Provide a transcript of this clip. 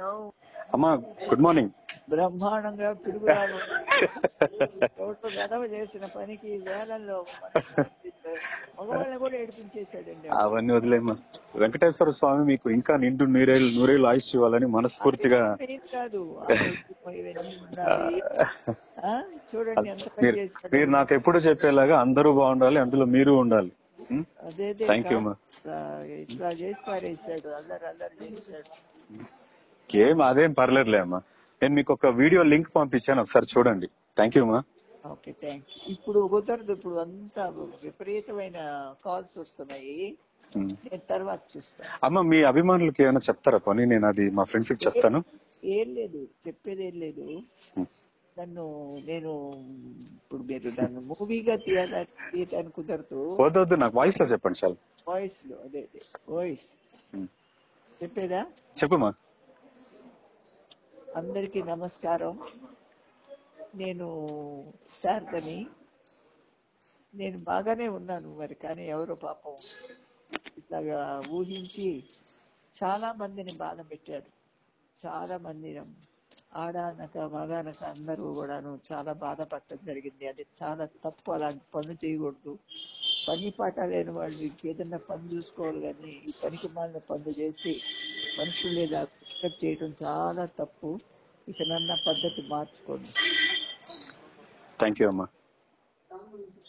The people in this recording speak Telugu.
ఉన్నావు అమ్మా గుడ్ మార్నింగ్ బ్రహ్మాండంగా పిడుగురాలు చోట్ల గదవ చేసిన పనికి వేలల్లో మగవాళ్ళని కూడా ఏడిపించేశాడండి అవన్నీ వదిలేమ్మా వెంకటేశ్వర స్వామి మీకు ఇంకా నిండు నూరేళ్ళు నూరేళ్ళు ఆయుష్ ఇవ్వాలని మనస్ఫూర్తిగా ఏం కాదు ఆరోగ్యం ఇవన్నీ ఉండాలి ఆ? చూడండి ఎంత పని మీరు చేశాడు మీరు నాకు ఎప్పుడు చెప్పేలాగా అందరూ బాగుండాలి అందులో మీరు ఉండాలి ఉం? అదే Thank you, ma. ఇట్లా చేసి పారేసాడు అల్లరి అల్లరి చేశాడు ఏం అదేం పర్లేదులే అమ్మా నేను మీకు ఒక వీడియో లింక్ పంపించాను ఒకసారి చూడండి థ్యాంక్ యూ అమ్మా ఓకే థ్యాంక్ ఇప్పుడు కుదరదు ఇప్పుడు అంతా విపరీతమైన కాల్స్ వస్తున్నాయి ఉం. నేను తర్వాత చూస్తాను అమ్మ మీ అభిమానులకి ఏమైనా చెప్తారా పని నేను అది మా ఫ్రెండ్స్ కి చెప్తాను ఏం లేదు చెప్పేది ఏం లేదు ఉం. నన్ను నేను ఇప్పుడు మీరు నన్ను మూవీగా తీయాలని తీయటానికి కుదరదు వద్దొద్దు నాకు వాయిస్ లో చెప్పండి చాలు వాయిస్ లో అదే అదే వాయిస్ ఉం. చెప్పేదా చెప్పమ్మా అందరికీ నమస్కారం నేను శారదని నేను బాగానే ఉన్నాను మరి కానీ ఎవరో పాపం ఇట్లాగా ఊహించి చాలా మందిని బాధ పెట్టారు చాలా మంది ఆడానక మగానక అందరూ కూడాను చాలా బాధపడటం జరిగింది అది చాలా తప్పు అలాంటి పనులు చేయకూడదు పని పాట లేని వాళ్ళు ఏదైనా పని చూసుకోవాలి కానీ ఈ పనికి మాలిన పనులు చేసి మనుషులు లేదా డిస్టర్బ్ చేయడం చాలా తప్పు ఇక నన్న పద్ధతి మార్చుకోండి థ్యాంక్ యూ అమ్మా